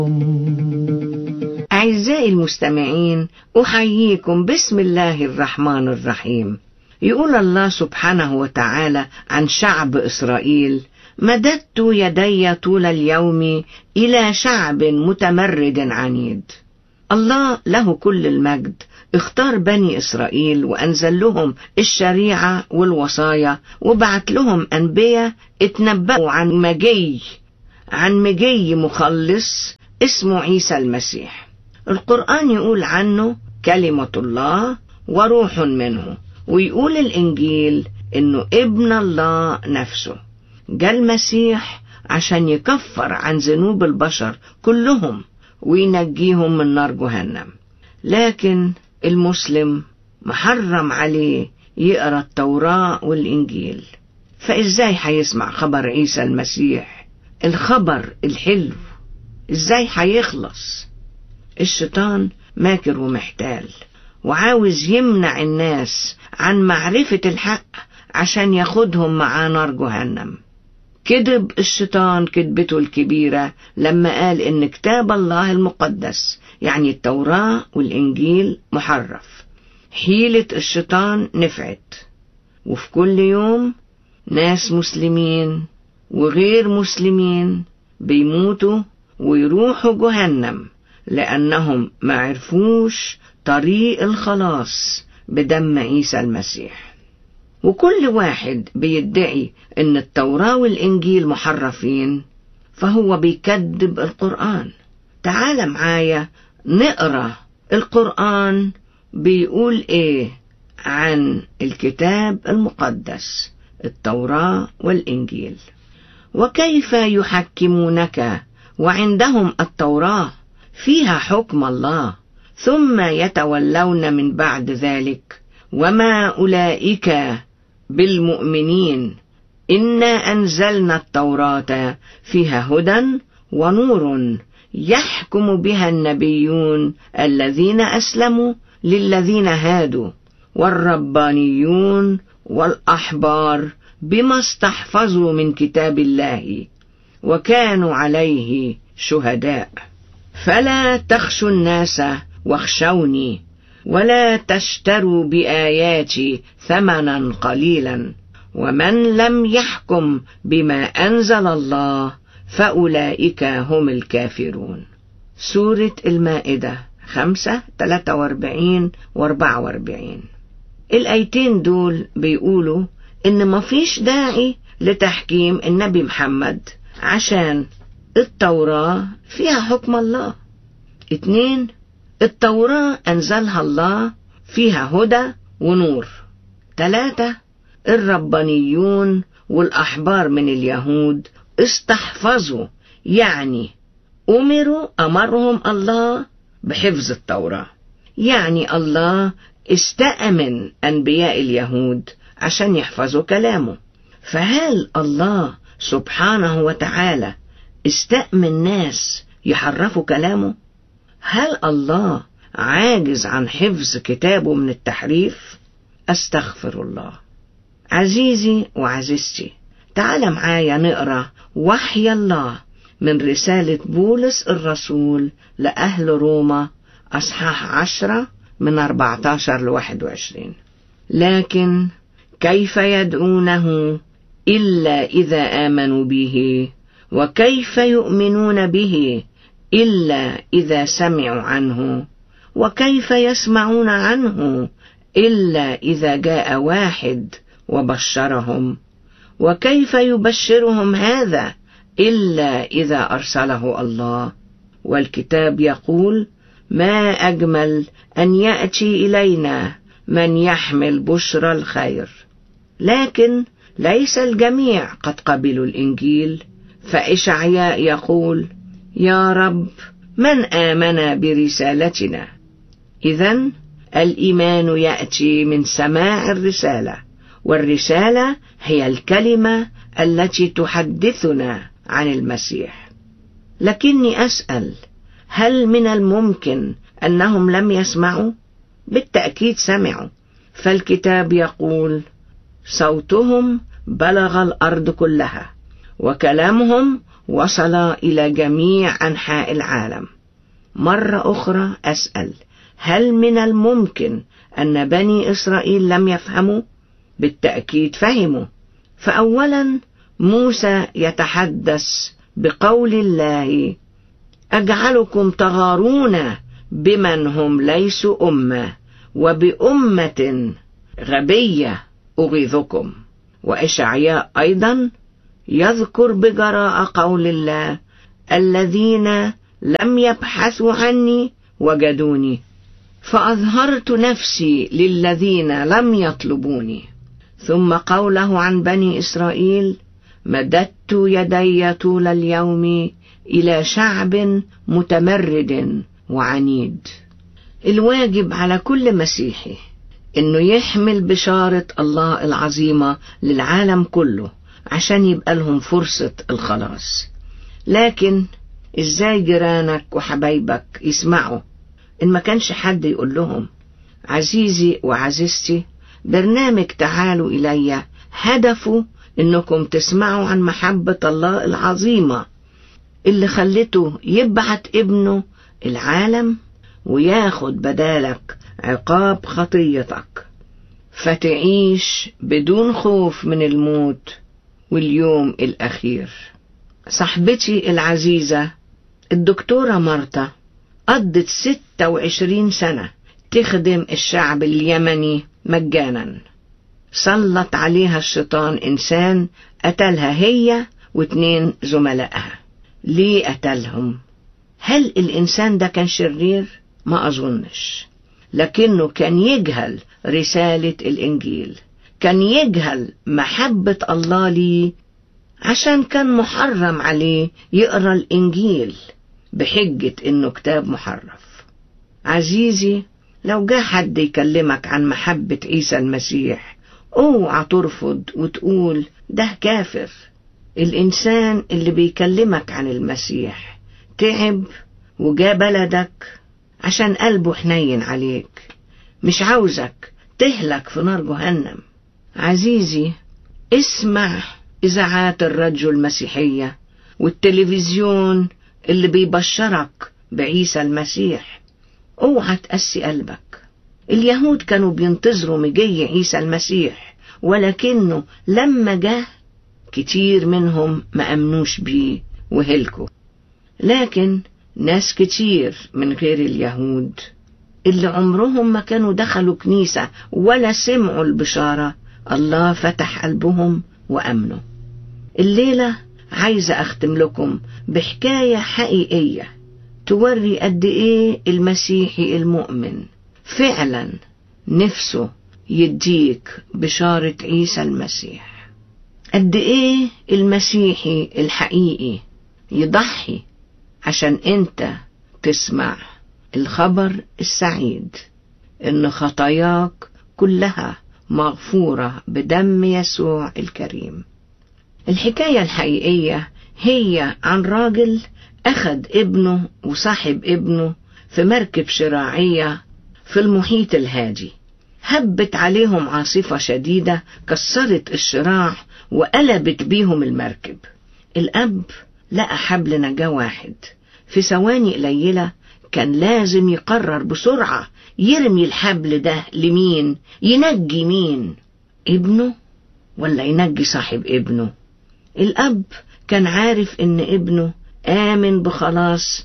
أعزائي المستمعين أحييكم بسم الله الرحمن الرحيم يقول الله سبحانه وتعالى عن شعب إسرائيل مددت يدي طول اليوم إلى شعب متمرد عنيد الله له كل المجد اختار بني إسرائيل وأنزل لهم الشريعة والوصايا وبعت لهم أنبياء اتنبأوا عن مجي عن مجي مخلص اسمه عيسى المسيح القرآن يقول عنه كلمة الله وروح منه ويقول الإنجيل إنه ابن الله نفسه جاء المسيح عشان يكفر عن ذنوب البشر كلهم وينجيهم من نار جهنم لكن المسلم محرم عليه يقرا التوراة والإنجيل فإزاي هيسمع خبر عيسى المسيح الخبر الحلو إزاي هيخلص الشيطان ماكر ومحتال وعاوز يمنع الناس عن معرفة الحق عشان ياخدهم معاه نار جهنم كذب الشيطان كذبته الكبيرة لما قال إن كتاب الله المقدس يعني التوراة والإنجيل محرف حيلة الشيطان نفعت وفي كل يوم ناس مسلمين وغير مسلمين بيموتوا ويروحوا جهنم لأنهم ما عرفوش طريق الخلاص بدم عيسى المسيح وكل واحد بيدعي ان التوراة والانجيل محرفين فهو بيكذب القرآن تعال معايا نقرا القرآن بيقول ايه عن الكتاب المقدس التوراة والإنجيل وكيف يحكمونك وعندهم التوراة فيها حكم الله ثم يتولون من بعد ذلك وما أولئك بالمؤمنين إنا أنزلنا التوراة فيها هدى ونور يحكم بها النبيون الذين أسلموا للذين هادوا والربانيون والأحبار بما استحفظوا من كتاب الله وكانوا عليه شهداء فلا تخشوا الناس واخشوني ولا تشتروا بآياتي ثمنا قليلا ومن لم يحكم بما أنزل الله فأولئك هم الكافرون سورة المائدة خمسة تلاتة واربعين واربعة واربعين الآيتين دول بيقولوا إن مفيش داعي لتحكيم النبي محمد عشان التوراة فيها حكم الله اتنين التوراة أنزلها الله فيها هدى ونور تلاتة الربانيون والأحبار من اليهود استحفظوا يعني أمروا أمرهم الله بحفظ التوراة يعني الله استأمن أنبياء اليهود عشان يحفظوا كلامه فهل الله سبحانه وتعالى استأمن ناس يحرفوا كلامه هل الله عاجز عن حفظ كتابه من التحريف استغفر الله عزيزي وعزيزتي تعال معايا نقرا وحي الله من رسالة بولس الرسول لأهل روما أصحاح عشرة من 14 ل 21 لكن كيف يدعونه إلا إذا آمنوا به وكيف يؤمنون به إلا إذا سمعوا عنه وكيف يسمعون عنه إلا إذا جاء واحد وبشرهم وكيف يبشرهم هذا إلا إذا أرسله الله والكتاب يقول ما أجمل أن يأتي إلينا من يحمل بشرى الخير لكن ليس الجميع قد قبلوا الإنجيل فإشعياء يقول يا رب من آمن برسالتنا إذا الإيمان يأتي من سماع الرسالة والرسالة هي الكلمة التي تحدثنا عن المسيح لكني أسأل هل من الممكن أنهم لم يسمعوا؟ بالتأكيد سمعوا فالكتاب يقول صوتهم بلغ الأرض كلها وكلامهم وصل إلى جميع أنحاء العالم مرة أخرى أسأل هل من الممكن أن بني إسرائيل لم يفهموا؟ بالتأكيد فهموا فأولا موسى يتحدث بقول الله أجعلكم تغارون بمن هم ليسوا أمة وبأمة غبية أغيظكم وإشعياء أيضا يذكر بجراء قول الله الذين لم يبحثوا عني وجدوني فأظهرت نفسي للذين لم يطلبوني ثم قوله عن بني إسرائيل مددت يدي طول اليوم إلى شعب متمرد وعنيد الواجب على كل مسيحي انه يحمل بشارة الله العظيمة للعالم كله عشان يبقى لهم فرصة الخلاص لكن ازاي جيرانك وحبايبك يسمعوا ان ما كانش حد يقول لهم عزيزي وعزيزتي برنامج تعالوا إلي هدفه انكم تسمعوا عن محبة الله العظيمة اللي خلته يبعت ابنه العالم وياخد بدالك عقاب خطيتك فتعيش بدون خوف من الموت واليوم الأخير صاحبتي العزيزة الدكتورة مرتا قضت ستة وعشرين سنة تخدم الشعب اليمني مجانا سلط عليها الشيطان إنسان قتلها هي واتنين زملائها ليه قتلهم هل الإنسان ده كان شرير ما أظنش لكنه كان يجهل رسالة الإنجيل كان يجهل محبة الله ليه عشان كان محرم عليه يقرأ الإنجيل بحجة إنه كتاب محرف عزيزي لو جه حد يكلمك عن محبة عيسى المسيح اوعى ترفض وتقول ده كافر الإنسان اللي بيكلمك عن المسيح تعب وجا بلدك عشان قلبه حنين عليك مش عاوزك تهلك في نار جهنم عزيزي اسمع إذاعات الراديو المسيحية والتلفزيون اللي بيبشرك بعيسى المسيح اوعى تقسي قلبك اليهود كانوا بينتظروا مجي عيسى المسيح ولكنه لما جه كتير منهم ما أمنوش بيه وهلكوا لكن ناس كتير من غير اليهود اللي عمرهم ما كانوا دخلوا كنيسة ولا سمعوا البشارة الله فتح قلبهم وأمنوا الليلة عايزة أختم لكم بحكاية حقيقية توري قد إيه المسيحي المؤمن فعلا نفسه يديك بشارة عيسى المسيح قد إيه المسيحي الحقيقي يضحي عشان انت تسمع الخبر السعيد ان خطاياك كلها مغفورة بدم يسوع الكريم الحكاية الحقيقية هي عن راجل أخد ابنه وصاحب ابنه في مركب شراعية في المحيط الهادي هبت عليهم عاصفة شديدة كسرت الشراع وقلبت بيهم المركب الأب لقى حبل نجاة واحد في ثواني قليلة كان لازم يقرر بسرعة يرمي الحبل ده لمين ينجي مين ابنه ولا ينجي صاحب ابنه الأب كان عارف إن ابنه آمن بخلاص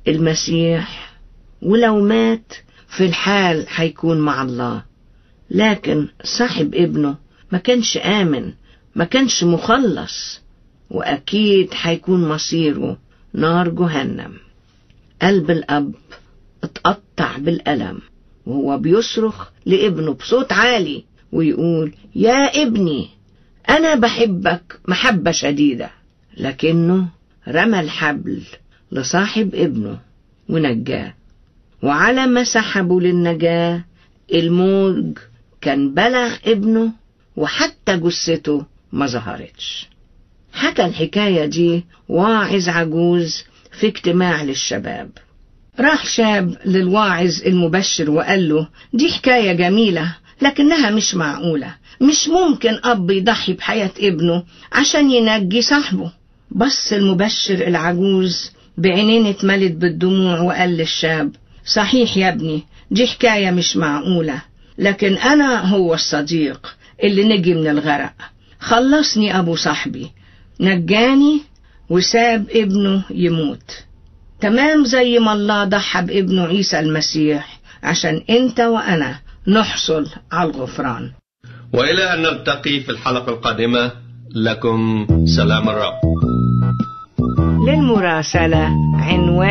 المسيح ولو مات في الحال هيكون مع الله لكن صاحب ابنه ما كانش آمن ما كانش مخلص وأكيد هيكون مصيره نار جهنم قلب الأب اتقطع بالألم وهو بيصرخ لابنه بصوت عالي ويقول يا ابني أنا بحبك محبة شديدة لكنه رمى الحبل لصاحب ابنه ونجاه وعلى ما سحبوا للنجاة الموج كان بلغ ابنه وحتى جثته ما ظهرتش حكى الحكاية دي واعظ عجوز في اجتماع للشباب راح شاب للواعظ المبشر وقال له دي حكاية جميلة لكنها مش معقولة مش ممكن أب يضحي بحياة ابنه عشان ينجي صاحبه بص المبشر العجوز بعينين اتملت بالدموع وقال للشاب صحيح يا ابني دي حكاية مش معقولة لكن أنا هو الصديق اللي نجي من الغرق خلصني أبو صاحبي نجاني وساب ابنه يموت تمام زي ما الله ضحى بابنه عيسى المسيح عشان انت وأنا نحصل على الغفران وإلى أن نلتقي في الحلقة القادمة لكم سلام الرب للمراسلة عنوان